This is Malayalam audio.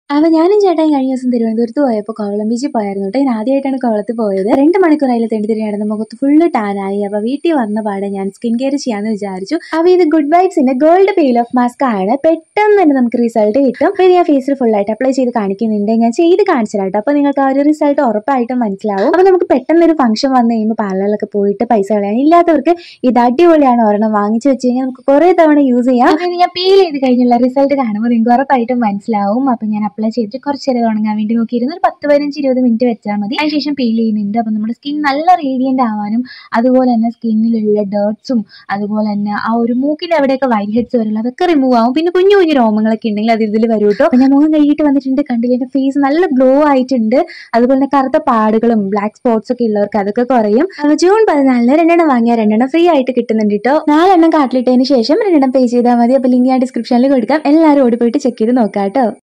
അപ്പോൾ ഞാനും ചേട്ടായി കഴിഞ്ഞ ദിവസം തിരുവനന്തപുരത്ത് പോയപ്പോൾ കോവളം ബീച്ചിൽ പോയായിരുന്നു കേട്ടോ ഞാൻ ആദ്യമായിട്ടാണ് കോവളത്തിൽ പോയത് രണ്ട് മണിക്കൂർ അതിൽ തെണ്ടി തിരി നടന്ന് മുഖത്ത് ഫുള്ള് ടാനായി അപ്പോൾ വീട്ടിൽ വന്ന പാടെ ഞാൻ സ്കിൻ കെയർ ചെയ്യാമെന്ന് വിചാരിച്ചു അപ്പോൾ ഇത് ഗുഡ് വൈബ്സിന്റെ ഗോൾഡ് പീൽ ഓഫ് മാസ്ക് ആണ് പെട്ടെന്ന് തന്നെ നമുക്ക് റിസൾട്ട് കിട്ടും അപ്പോൾ ഇത് ഞാൻ ഫേസിൽ ഫുള്ളായിട്ട് അപ്ലൈ ചെയ്ത് കാണിക്കുന്നുണ്ട് ഞാൻ ചെയ്ത് കാണിച്ചു കേട്ടോ അപ്പോൾ നിങ്ങൾക്ക് ആ ഒരു റിസൾട്ട് ഉറപ്പായിട്ടും മനസ്സിലാവും അപ്പോൾ നമുക്ക് പെട്ടെന്ന് ഒരു ഫംഗ്ഷൻ വന്നു കഴിയുമ്പോൾ പാർലറിലൊക്കെ പോയിട്ട് പൈസ കളയാൻ ഇല്ലാത്തവർക്ക് ഇത് അടിപൊളിയാണ് ഒരെണ്ണം വാങ്ങിച്ചു വെച്ച് കഴിഞ്ഞാൽ നമുക്ക് കുറേ തവണ യൂസ് ചെയ്യാം അപ്പോൾ ഇത് ഞാൻ പീൽ ചെയ്ത് കഴിഞ്ഞുള്ള റിസൾട്ട് കാണുമ്പോൾ നിങ്ങൾക്ക് ഉറപ്പായിട്ടും മനസ്സിലാവും അപ്പോൾ ഞാൻ അപ്ലൈ ചെയ്തിട്ട് കുറച്ച് നേരം ഉണങ്ങാൻ വേണ്ടി നോക്കിയിരുന്നു ഒരു പത്ത് പതിനഞ്ച് ഇരുപത് മിനിറ്റ് വെച്ചാൽ മതി അതിനുശേഷം പീൽ ചെയ്യുന്നുണ്ട് അപ്പോൾ നമ്മുടെ സ്കിൻ നല്ല റേഡിയൻ്റ് ആവാനും അതുപോലെ തന്നെ സ്കിന്നിലുള്ള ഡേർട്സും അതുപോലെ തന്നെ ആ ഒരു മൂക്കിൽ എവിടെയൊക്കെ വൈറ്റ് ഹെഡ്സ് വരുള്ളൂ അതൊക്കെ റിമൂവ് ആവും പിന്നെ കുഞ്ഞു കുഞ്ഞു രോമങ്ങളൊക്കെ ഉണ്ടെങ്കിൽ അത് ഇതിൽ വരും കേട്ടോ അപ്പോൾ ഞാൻ മുഖം കഴുകിയിട്ട് വന്നിട്ടുണ്ട് കണ്ടില്ല എൻ്റെ ഫേസ് നല്ല ഗ്ലോ ആയിട്ടുണ്ട് അതുപോലെ തന്നെ കറുത്ത പാടുകളും ബ്ലാക്ക് സ്പോട്ട്സ് ഒക്കെ ഉള്ളവർക്ക് അതൊക്കെ കുറയും അപ്പോൾ ജൂൺ പതിനാലിന് രണ്ടെണ്ണം വാങ്ങിയാൽ രണ്ടെണ്ണം ഫ്രീ ആയിട്ട് കിട്ടുന്നുണ്ട് കേട്ടോ നാലെണ്ണം കാട്ടിലിട്ടതിന് ശേഷം രണ്ടെണ്ണം പേ ചെയ്താൽ മതി അപ്പോൾ ലിങ്ക് ഞാൻ ഡിസ്ക്രിപ്ഷനിൽ കൊടുക്കാം എല്ലാവരും ഓടി പോയിട്ട് ചെക്ക് ചെയ്ത് നോക്കാം കേട്ടോ